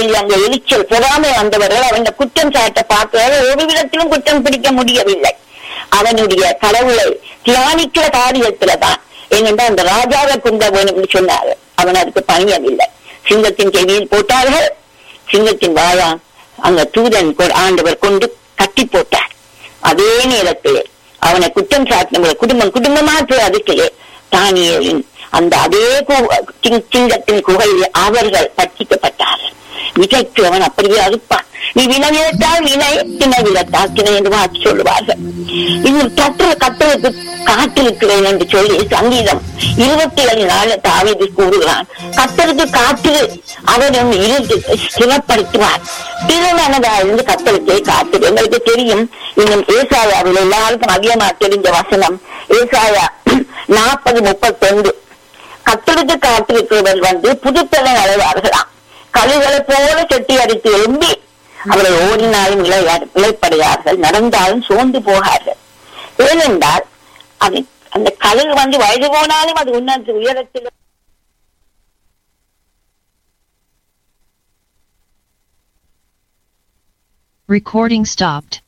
சொல்லி அந்த எரிச்சல் பொறாமை வந்தவர்கள் அவன் குற்றம் சாட்ட பார்க்கிறார்கள் ஒரு விதத்திலும் குற்றம் பிடிக்க முடியவில்லை அவனுடைய கடவுளை தியானிக்கிற காரியத்துலதான் ஏனென்றால் அந்த ராஜாவை குந்த வேணும்னு சொன்னார் அவன் அதுக்கு பணியவில்லை சிங்கத்தின் செவியில் போட்டார்கள் சிங்கத்தின் வாயா அங்க தூதன் கொ- ஆண்டவர் கொண்டு கட்டி போட்டார் அதே நேரத்திலே அவனை குற்றம் சாட்டினவங்க குடும்பம் குடும்பமா போய் அதுக்கிலே தானியலின் அந்த அதே கு- சிங்- சிங்கத்தின் குகையில் அவர்கள் பற்றிக்கப்பட்டார்கள் விதைக்கு அவன் அப்படியே அறுப்பான் நீ வினை விதைத்தால் வினை திணை விதைத்தால் திணை என்று வாக்கு சொல்லுவார்கள் இது கற்ற கத்தலுக்கு காத்திருக்கிறேன் என்று சொல்லி சங்கீதம் இருபத்தி ஏழு நாள் தாவீது கூறுகிறான் கத்தருக்கு காத்து அவரும் இருந்து ஸ்திரப்படுத்துவார் திருமணதா இருந்து கத்தலுக்கே காத்து எங்களுக்கு தெரியும் இன்னும் ஏசாயாவில் எல்லாருக்கும் அதிகமா தெரிஞ்ச வசனம் ஏசாயா நாற்பது முப்பத்தொன்று கத்தருக்கு காத்திருக்கிறவர் வந்து புதுப்பெண்ணை அடைவார்களாம் கழுகளை போல செட்டி அடித்து எழும்பி அவரை ஓடினாலும் இளையா இழைப்படையார்கள் நடந்தாலும் சோர்ந்து போகார்கள் ஏனென்றால் அது அந்த கழுகு வந்து வயது போனாலும் அது உன்னத உயரத்தில் Recording stopped.